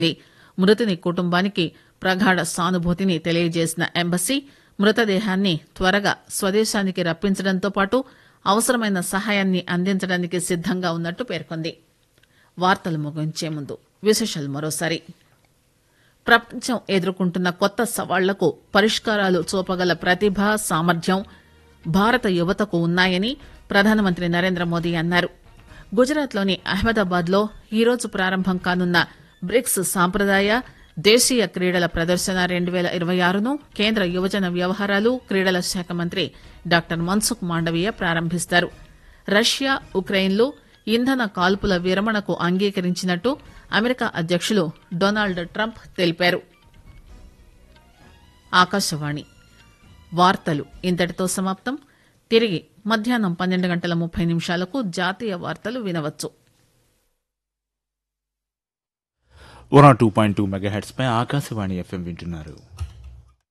మృతుని కుటుంబానికి ప్రగాఢ సానుభూతిని తెలియజేసిన ఎంబసీ మృతదేహాన్ని త్వరగా స్వదేశానికి రప్పించడంతో పాటు అవసరమైన సహాయాన్ని అందించడానికి సిద్దంగా ఉన్నట్టు పేర్కొంది వార్తలు ముగించే ముందు విశేషాలు మరోసారి ప్రపంచం ఎదుర్కొంటున్న కొత్త సవాళ్లకు పరిష్కారాలు చూపగల ప్రతిభ సామర్థ్యం భారత యువతకు ఉన్నాయని ప్రధానమంత్రి నరేంద్ర మోదీ అన్నారు గుజరాత్లోని అహ్మదాబాద్లో ఈరోజు ప్రారంభం కానున్న బ్రిక్స్ సాంప్రదాయ దేశీయ క్రీడల ప్రదర్శన రెండు పేల ఇరవై ఆరును కేంద్ర యువజన వ్యవహారాలు క్రీడల శాఖ మంత్రి డాక్టర్ మన్సుఖ్ మాండవీయ ప్రారంభిస్తారు రష్యా ఉక్రెయిన్లు ఇంధన కాల్పుల విరమణకు అంగీకరించినట్టు అమెరికా అధ్యకులు డొనాల్డ్ ట్రంప్ తెలిపారు ఆకాశవాణి వార్తలు ఇంతటితో సమాప్తం తిరిగి మధ్యాహ్నం పన్నెండు గంటల ముప్పై నిమిషాలకు జాతీయ వార్తలు వినవచ్చు one two point two megahertz పై ఆకాశవాణి ఎఫ్ఎం వింటున్నారు